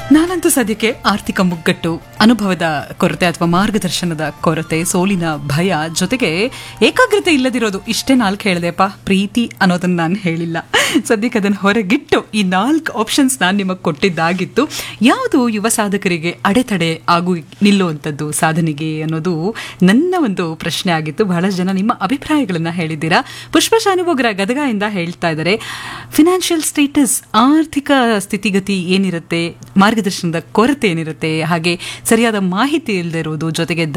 ನಾನಂತೂ ಸದ್ಯಕ್ಕೆ ಆರ್ಥಿಕ ಮುಗ್ಗಟ್ಟು ಅನುಭವದ ಕೊರತೆ ಅಥವಾ ಮಾರ್ಗದರ್ಶನದ ಕೊರತೆ ಸೋಲಿನ ಭಯ ಜೊತೆಗೆ ಏಕಾಗ್ರತೆ ಇಲ್ಲದಿರೋದು ಇಷ್ಟೇ ನಾಲ್ಕು ಹೇಳಿದೆಪ್ಪ ಪ್ರೀತಿ ಅನ್ನೋದನ್ನ ನಾನು ಹೇಳಿಲ್ಲ ಸದ್ಯಕ್ಕೆ ಅದನ್ನು ಹೊರಗಿಟ್ಟು ಈ ನಾಲ್ಕು ಆಪ್ಷನ್ಸ್ ನಾನು ನಿಮಗೆ ಕೊಟ್ಟಿದ್ದಾಗಿತ್ತು ಯಾವುದು ಯುವ ಸಾಧಕರಿಗೆ ಅಡೆತಡೆ ಆಗು ನಿಲ್ಲುವಂಥದ್ದು ಸಾಧನೆಗೆ ಅನ್ನೋದು ನನ್ನ ಒಂದು ಪ್ರಶ್ನೆ ಆಗಿತ್ತು ಬಹಳಷ್ಟು ಜನ ನಿಮ್ಮ ಅಭಿಪ್ರಾಯಗಳನ್ನ ಹೇಳಿದ್ದೀರಾ ಪುಷ್ಪ ಶಾನುಭೋಗರ ಗದಗದಿಂದ ಹೇಳ್ತಾ ಇದ್ದಾರೆ ಫಿನಾನ್ಷಿಯಲ್ ಸ್ಟೇಟಸ್ ಆರ್ಥಿಕ ಸ್ಥಿತಿಗತಿ ಏನಿರುತ್ತೆ ಮಾರ್ಗದರ್ಶನದ ಕೊರತೆ ಏನಿರುತ್ತೆ ಹಾಗೆ ಸರಿಯಾದ ಮಾಹಿತಿ ಇಲ್ಲದೆ ಇರುವುದು ಜೊತೆಗೆ